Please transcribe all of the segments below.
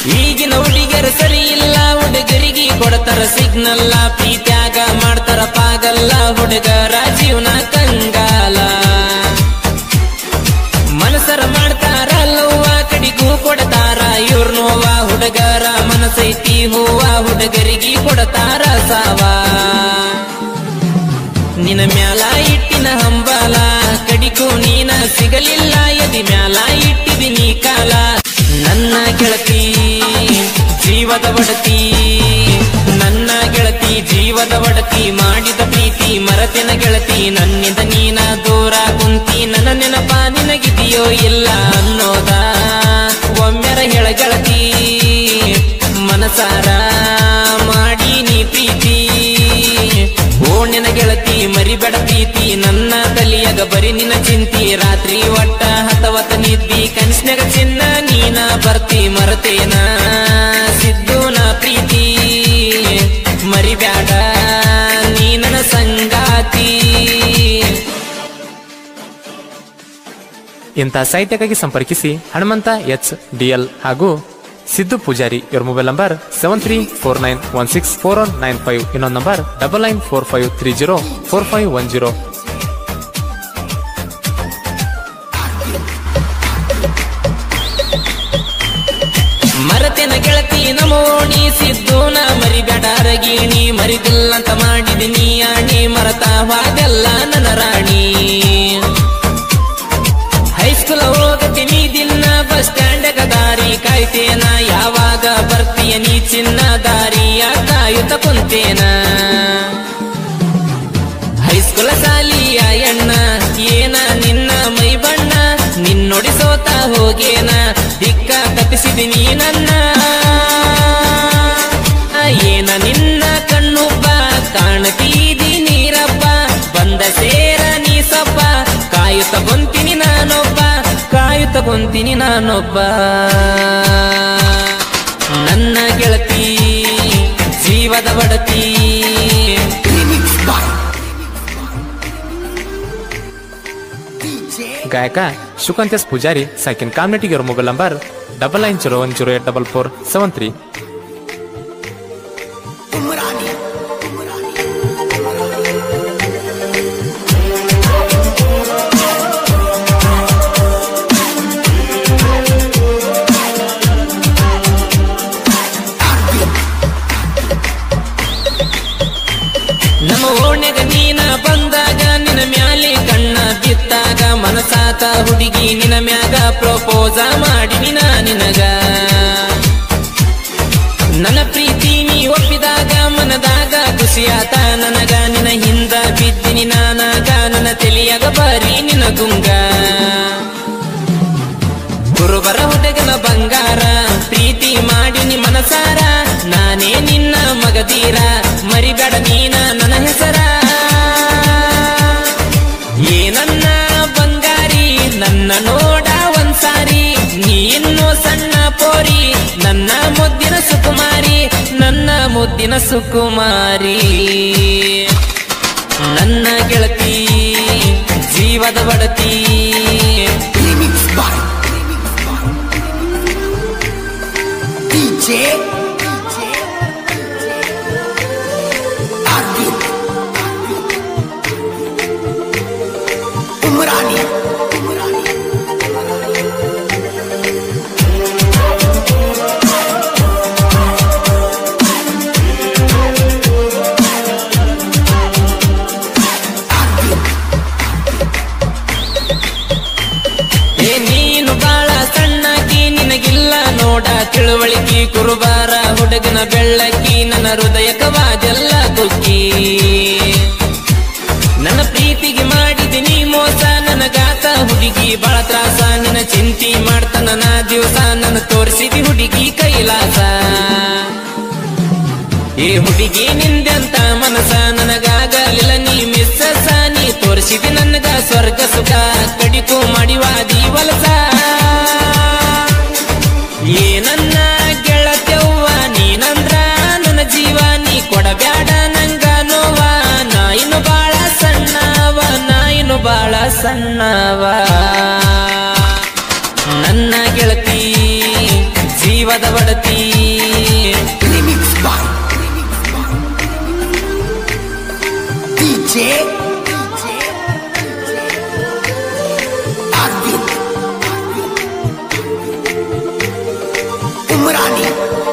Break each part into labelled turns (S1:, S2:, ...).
S1: ಈಗಿನ ಹುಡುಗಿಯರು ಸರಿ ಇಲ್ಲ ಹುಡುಗರಿಗೆ ಕೊಡ್ತಾರ ಸಿಗ್ನಲ್ಲ ಪ್ರೀತ್ಯಾಗ ಮಾಡ್ತಾರ ಪಾಗಲ್ಲ ಹುಡುಗರ ಜೀವನ ಕಂಗಾಲ ಮನಸರ ಮಾಡ್ತಾರ ಲವ್ವ ಕಡಿಗೂ ಕೊಡ್ತಾರ ಇವ್ರ ನೋವ ಹುಡುಗರ ಮನಸೈತಿ ಹೂವ ಹುಡುಗರಿಗೆ ಕೊಡ್ತಾರ ಸಾವ ನಿನ ಮ್ಯಾಲ ಇಟ್ಟಿನ ಹಂಬಲ ಕಡಿಗೂ ನೀನ ಸಿಗಲಿಲ್ಲ ಎದಿ ಮ್ಯಾಲ ಇಟ್ಟಿದಿನಿ ಕಾಲ ನನ್ನ ಗೆಳತಿ ಜೀವದ ಒಡತಿ ನನ್ನ ಗೆಳತಿ ಜೀವದ ಒಡತಿ ಮಾಡಿದ ಪ್ರೀತಿ ಮರತಿನ ಗೆಳತಿ ನನ್ನಿಂದ ನೀನ ದೂರ ಕುಂತಿ ನನ್ನ ನೆನಪ ನಿನಗಿದೆಯೋ ಇಲ್ಲ ಅನ್ನೋದ ಒಮ್ಮೆರ ಹೇಳ ಗೆಳತಿ ಮನಸಾರ ಮಾಡಿ ನೀ ಪ್ರೀತಿ ಓಣಿನ ಗೆಳತಿ ಮರಿಬೇಡ ಪ್ರೀತಿ ನನ್ನ ತಲಿಯಾಗ ಬರಿ ನಿನ್ನ ಚಿಂತಿ ರಾತ್ರಿ ಒಟ್ಟ ಹತವತ ನಿದ್ದಿ ಕನ್ಸ್ನಾಗ ಚಿನ್ನ ನೀನ ಬರ್ತಿ ಮರತೇನ ಸಿದ್ದು ನಾ ಪ್ರೀತಿ ಮರಿಬ್ಯಾಡ ನೀ ನನ್ನ ಸಂಗಾತಿ
S2: ಇಂಥ ಸಾಹಿತ್ಯಕ್ಕಾಗಿ ಸಂಪರ್ಕಿಸಿ ಹನುಮಂತ ಎಚ್ ಡಿಎಲ್ ಹಾಗೂ ಸಿದ್ದು ಪೂಜಾರಿ ಇವರ mobile number seven three four nine one six four one nine five ಇನ್ನೊಂದು number double nine four five three zero four five one zero
S1: ಮರತೆನ ಗೆಳತಿ ನಮೋಣಿ ಸಿದ್ದು ನಾ ಮರಿಬೇಡ ಅರಗೀಣಿ ಮರಿದಿಲ್ಲಂತ ಮಾಡಿದಿನಿ ಆಣಿ ಮರತಾವಾಗೆಲ್ಲ ನನ್ನ ರಾಣಿ ಹೈಸ್ಕೂಲ್ ಹೋಗತೀನಿ ದಿನ ಬಸ್ ಸ್ಟ್ಯಾಂಡ್ ದಾರಿ ಕಾಯ್ತೇನ ಯಾವಾಗ ಬರ್ತೀಯ ನೀ ಚಿನ್ನ ದಾರಿಯ ಕಾಯುತ್ತ ಕುಂತೇನ ಹೈಸ್ಕೂಲ ಸಾಲಿಯ ಎಣ್ಣ ಏನ ನಿನ್ನ ಮೈ ಬಣ್ಣ ನಿನ್ನೊಡಿ ಸೋತ ಹೋಗೇನ ದಿಕ್ಕ ತಪ್ಪಿಸಿದಿನಿ ನನ್ನ ಏನ ನಿನ್ನ ಕಣ್ಣುಬ್ಬ ಕಾಣತೀದಿ ನೀರಬ್ಬ ಬಂದ ಸೇರ ನೀ ಸೊಬ್ಬ ಕಾಯುತ್ತ ಕುಂತೀನಿ ನಾನೊಬ್ಬ ಕಾಯುತ್ತ ಕುಂತೀನಿ ನಾನೊಬ್ಬ ನನ್ನ ಗೆಳತಿ ಜೀವದ ಬಡತಿ
S2: ಗಾಯಕ ಶುಕಂತ್ಯಸ್ ಪೂಜಾರಿ ಸೆಕೆಂಡ್ ಕಾಮ್ನೆಟಿಗೆ ಇವರ mobile number double nine zero one zero eight double four seven three
S1: ನಮ್ಮ ಓಣ್ಯಾಗ ನೀನ ಬಂದಾಗ ನಿನ್ನ ಮ್ಯಾಲೆ ಕಣ್ಣ ಬಿದ್ದಾಗ ಮನಸಾತ ಹುಡುಗಿ ನಿನ್ನ ಮ್ಯಾಗ ಪ್ರಪೋಸ ಮಾಡಿ ನಿನ ನಿನಗ ನನ್ನ ಪ್ರೀತಿ ನೀ ಒಪ್ಪಿದಾಗ ಮನದಾಗ ಖುಷಿಯಾತ ನನಗ ನಿನ್ನ ಹಿಂದ ಬಿದ್ದಿನಿ ನಾನಾಗ ನನ್ನ ತಲಿಯಾಗ ಬಾರಿ ನಿನ್ನ ಗುಂಗ ಗುರುಬರ ಹುಡುಗನ ಬಂಗಾರ ಪ್ರೀತಿ ಮಾಡಿನಿ ಮನಸಾರ ನಾನೇ ನಿನ್ನ ಮಗದೀರ ಮರಿಬೇಡ ನೀನ ನನ್ನ ಹೆಸರ ಏ ನನ್ನ ಬಂಗಾರಿ ನನ್ನ ನೋಡ ಒಂದ್ಸಾರಿ ನೀ ಇನ್ನೂ ಸಣ್ಣ ಪೋರಿ ನನ್ನ ಮುದ್ದಿನ ಸುಕುಮಾರಿ ನನ್ನ ಮುದ್ದಿನ ಸುಕುಮಾರಿ ನನ್ನ ಗೆಳತಿ ಜೀವದ ಬಡತಿ ಏ ನೀನು ಬಾಳ ಸಣ್ಣಕಿ ನಿನಗಿಲ್ಲ ನೋಡ ತಿಳುವಳಿಕೆ ಕುರುಬಾರ ಹುಡುಗನ ಬೆಳ್ಳಕ್ಕಿ ನನ್ನ ಹೃದಯಕವಾದೆಲ್ಲ ಕುಕ್ಕಿ ನನ್ನ ಪ್ರೀತಿಗೆ ಮಾಡಿದಿನಿ ಮೋಸ ನನಗಾತ ಹುಡುಗಿ ಬಾಳ ತ್ರಾಸ ನಿನ್ನ ಚಿಂತಿ ಮಾಡ್ತಾನ ನಾ ದಿವಸ ನನ್ನ ತೋರಿಸಿದಿ ಹುಡುಗಿ ಕೈಲಾಸ ಈ ಹುಡುಗಿ ನಿಂದೆಂತ ಮನಸ ನನಗಾಗಲಿಲ್ಲ ನೀ ಮಿಸ್ಸಸ ನೀ ತೋರಿಸಿದಿ ನನಗ ಸ್ವರ್ಗ ಸುಖ ಕಡಿಕು ಮಾಡಿವಾದಿ ವಲಸ ಏ ನನ್ನ ಗೆಳತ್ಯವ್ವ ನೀನಂದ್ರ ನನ್ನ ಜೀವ ನೀ ಕೊಡಬ್ಯಾಡ ನಂಗ ನೋವ ನಾ ಇನ್ನು ಬಾಳ ಸಣ್ಣವ ನಾ ಇನ್ನು ಬಾಳ ಸಣ್ಣವ ನನ್ನ ಗೆಳತಿ ಜೀವ ಜೀವದ ಬಡತಿ
S3: Remix by DJ Arvind Umrani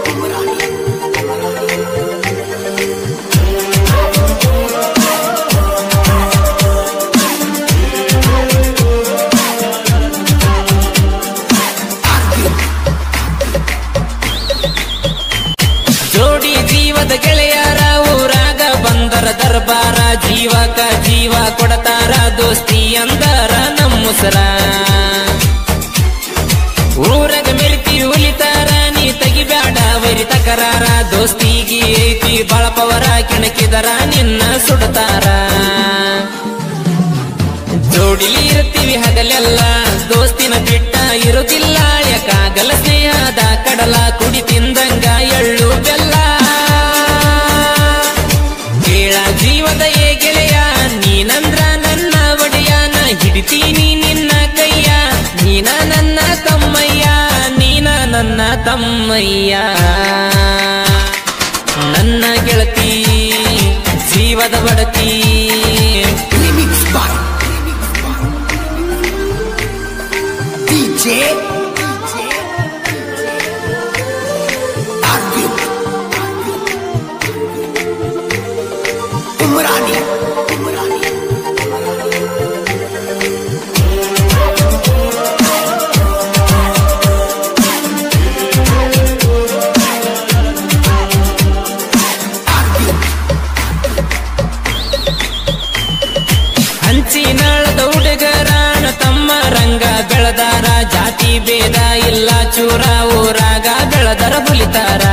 S3: Arvind
S1: ಜೋಡಿ ಜೀವದ ಗೆಳೆಯರ ಊರಾಗ ಬಂದರ ದರ್ಬಾರ ಜೀವಕ ಜೀವ ಕೊಡತಾರ ದೋಸ್ತಿ ಅಂದರ ನಮ್ಮುಸರ ಊರಾಗ ಮೆರಿತಿ ಉಲಿತಾರ ನೀ ತೆಗಿಬ್ಯಾಡ ವೈರಿ ತಕರಾರ ದೋಸ್ತಿಗಿ ಐತಿ ಬಳಪವರ ಕೆಣಕಿದರ ನಿನ್ನ ಸುಡತಾರ ಜೋಡಿಲಿ ಇರ್ತೀವಿ ಹಗಲೆಲ್ಲ ದೋಸ್ತಿನ ಬಿಟ್ಟ ಇರುದಿಲ್ಲ ಯಾಕಾಗಲ ಸ್ನೇಹದ ಕಡಲ ಕುಡಿ ತಿಂದಂಗ ಎಳ್ಳು ಬೆಲ್ಲ ಕೇಳ ಜೀವದ ಏ ಗೆಳೆಯ ನೀನಂದ್ರ ನನ್ನ ಒಡೆಯನ ಹಿಡಿತೀನಿ ನಿನ್ನ ಕೈಯ ನೀನ ನನ್ನ ತಮ್ಮಯ್ಯ ನೀನ ನನ್ನ ತಮ್ಮಯ್ಯ ನನ್ನ ಗೆಳತಿ ಜೀವದ ಬಡತಿ
S3: Remix by DJ Arvind Umrani Arvind
S1: ಹಂಚಿನಾಳದ ಹುಡುಗರಾಣ ತಮ್ಮ ರಂಗ ಬೆಳೆದಾರ ಜಾತಿ ಭೇದ ಇಲ್ಲ ಚೂರ ಊರಾಗ ಬೆಳೆದರ ಬುಲಿತಾರ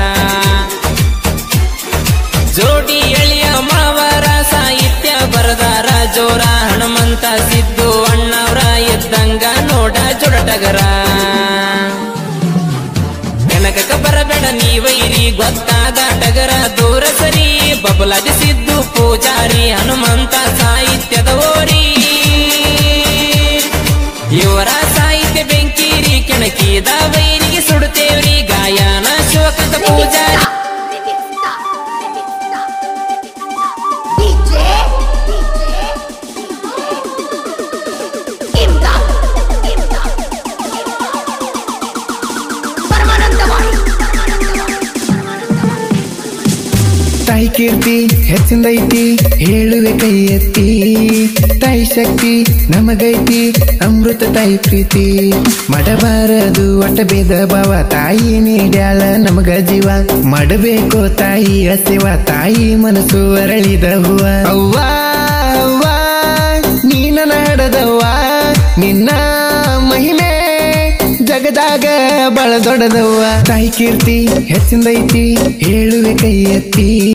S1: ಜೋಡಿ ಎಳಿಯ ಮಾವರ ಸಾಹಿತ್ಯ ಬರದಾರ ಜೋರ ಹನುಮಂತ ಸಿದ್ದು ಅಣ್ಣವ್ರ ಇದ್ದಂಗ ನೋಡ ಜೊಡಟಗರ ಕನಕಕ ಬರಬೇಡ ನೀ ವೈರಿ ಗೊತ್ತಾದ ಟಗರ ದೂರ ಸರಿ ಬಬಲಾದಿಸಿದ್ದು ಪೂಜಾರಿ ಹನುಮಂತ ಸಾಹಿತ್ಯದ ಓರಿ ಇವರ ಸಾಹಿತ್ಯ ಬೆಂಕಿರಿ ಕೆಣಕಿದ ವೈರಿಗೆ ಸುಡುತ್ತೇವ್ರಿ ಗಾಯನ ಶಿವಕಂತ ಪೂಜಾರಿ
S4: DJ ಇಮ್ದಾದ್ ಇಮ್ದಾದ್ ಪರಮಾನಂದವಾಡಿ
S5: ತಾಯಿ ಕೀರ್ತಿ ಹೆಚ್ಚಿಂದೈತಿ ಹೇಳುವೆ ಕೈ ಎತ್ತಿ ತಾಯಿ ಶಕ್ತಿ ನಮಗೈತಿ ಅಮೃತ ತಾಯಿ ಪ್ರೀತಿ ಮಾಡಬಾರದು ಒಟ್ಟ ಭೇದ ಭಾವ ತಾಯಿ ನೀಡ್ಯಾಳ ನಮಗ ಜೀವ ಮಾಡಬೇಕು ತಾಯಿ ಅಸೆವ ತಾಯಿ ಮನಸ್ಸು ಅರಳಿದ ಹೂವ ಅವ್ವ ಅವ್ವ ನೀನ ನಾಡದವ್ವ ನಿನ್ನ ಮಹಿಮೆ ಜಗದಾಗ ಬಳ ದೊಡ್ಡದವ್ವ ತಾಯಿ ಕೀರ್ತಿ ಹೆಚ್ಚಿಂದೈತಿ ಹೇಳುವೆ ಕೈ ಎತ್ತಿ